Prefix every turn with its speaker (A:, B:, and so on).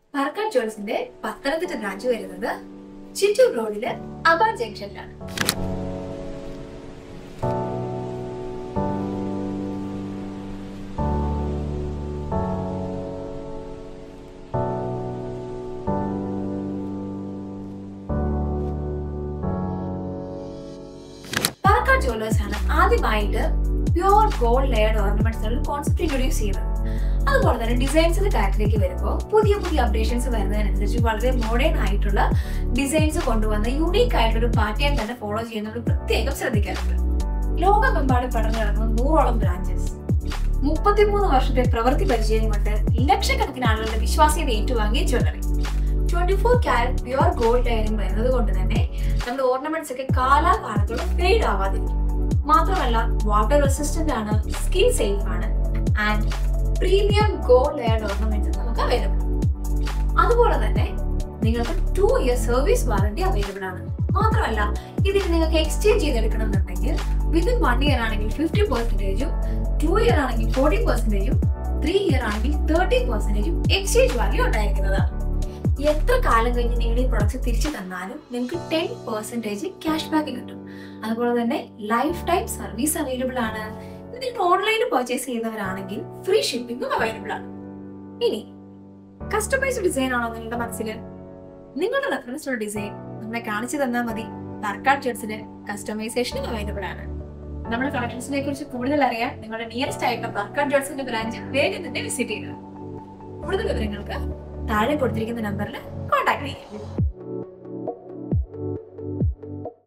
A: പാർക്കാട് ജ്വൽസിന്റെ Pathanamthitta branch വരുന്നത് ചിറ്റൂർ റോഡില് Aban ജംഗ്ഷനിലാണ് പാർക്കാട് jewellers ആണ് ആദ്യമായിട്ട് പ്യുവർ ഗോൾഡ് ലെയർഡ് ഓർണമെന്റ്സ് ഒരു കോൺസെപ്റ്റ് ഇൻട്രൊഡ്യൂസ് ചെയ്യുന്നത് അതുപോലെ തന്നെ ഡിസൈൻസിന്റെ കാര്യത്തിലേക്ക് വരുമ്പോൾ പുതിയ പുതിയ അപ്ഡേഷൻസ് വരുന്നതിനനുസരിച്ച് വളരെ മോഡേൺ ആയിട്ടുള്ള ഡിസൈൻസ് കൊണ്ടുവന്ന യൂണീക്ക് ആയിട്ടൊരു പാറ്റേൺ തന്നെ ഫോളോ ചെയ്യുന്നത് പ്രത്യേകം ശ്രദ്ധിക്കാറുണ്ട് ലോകമെമ്പാടും പടർന്നു കിടക്കുന്ന നൂറോളം ബ്രാഞ്ചസ് മുപ്പത്തിമൂന്ന് വർഷത്തെ പ്രവൃത്തി പരിചയം കൊണ്ട് ലക്ഷക്കണക്കിന് ആളുകളുടെ വിശ്വാസ്യത ഏറ്റുവാങ്ങിയ jewellery twenty four carat pure gold layering വരുന്നത് കൊണ്ട് തന്നെ നമ്മുടെ ഓർണമെന്റ്സ് ഒക്കെ കാലാകാലത്തോളം ഫെയ്ഡ് ആവാതിരിക്കും മാത്രമല്ല വാട്ടർ റെസിസ്റ്റന്റ് ആണ് സ്കിൻ സേഫ് ആണ് and premium gold layered ornaments നമുക്ക് അവൈലബിൾ അതുപോലെ തന്നെ നിങ്ങൾക്ക് two year service warranty available ആണ് മാത്രമല്ല ഇതിന് നിങ്ങൾക്ക് എക്സ്ചേഞ്ച് ചെയ്തെടുക്കണം എന്നുണ്ടെങ്കിൽ വിതിൻ വൺ ഇയർ ആണെങ്കിൽ ഫിഫ്റ്റി പെർസെന്റേജും ടു ഇയർ ആണെങ്കിൽ ഫോർട്ടി പെർസെന്റേജും ത്രീ ഇയർ ആണെങ്കിൽ തേർട്ടി പെർസെന്റേജും എക്സ്ചേഞ്ച് വാല്യൂ ഉണ്ടായിരിക്കുന്നതാണ് എത്ര കാലം കഴിഞ്ഞ് നിങ്ങൾ ഈ പ്രൊഡക്ട്സ് തിരിച്ചു തന്നാലും നിങ്ങൾക്ക് ടെൻ പെർസെന്റേജ് ക്യാഷ് ബാക്ക് കിട്ടും അതുപോലെ തന്നെ ലൈഫ് ടൈം സർവീസ് അവൈലബിൾ ആണ് ഇത് നിങ്ങൾ ഓൺലൈനിൽ പർച്ചേസ് ചെയ്യുന്നവരാണെങ്കിൽ ഫ്രീ ഷിപ്പിംഗും അവൈലബിൾ ആണ് ഇനി കസ്റ്റമൈസ്ഡ് ഡിസൈൻ ആണോ നിങ്ങളുടെ മനസ്സിൽ നിങ്ങളുടെ റെഫറൻസ് ഡിസൈൻ നമ്മളെ കാണിച്ചു തന്നാൽ മതി തർക്കാട് ജെറ്റ്സിന് കസ്റ്റമൈസേഷനും അവൈലബിൾ ആണ് നമ്മുടെ കളക്ഷൻസിനെ കുറിച്ച് കൂടുതൽ അറിയാൻ നിങ്ങളുടെ നിയറസ്റ്റ് ആയിട്ടുള്ള തർക്കാട് ജെറ്റ്സിന്റെ ബ്രാഞ്ച് വേഗം തന്നെ വിസിറ്റ് ചെയ്യുക കൂടുതൽ വിവരങ്ങൾക്ക് താഴെ കൊടുത്തിരിക്കുന്ന നമ്പറിൽ കോൺടാക്ട് ചെയ്യാം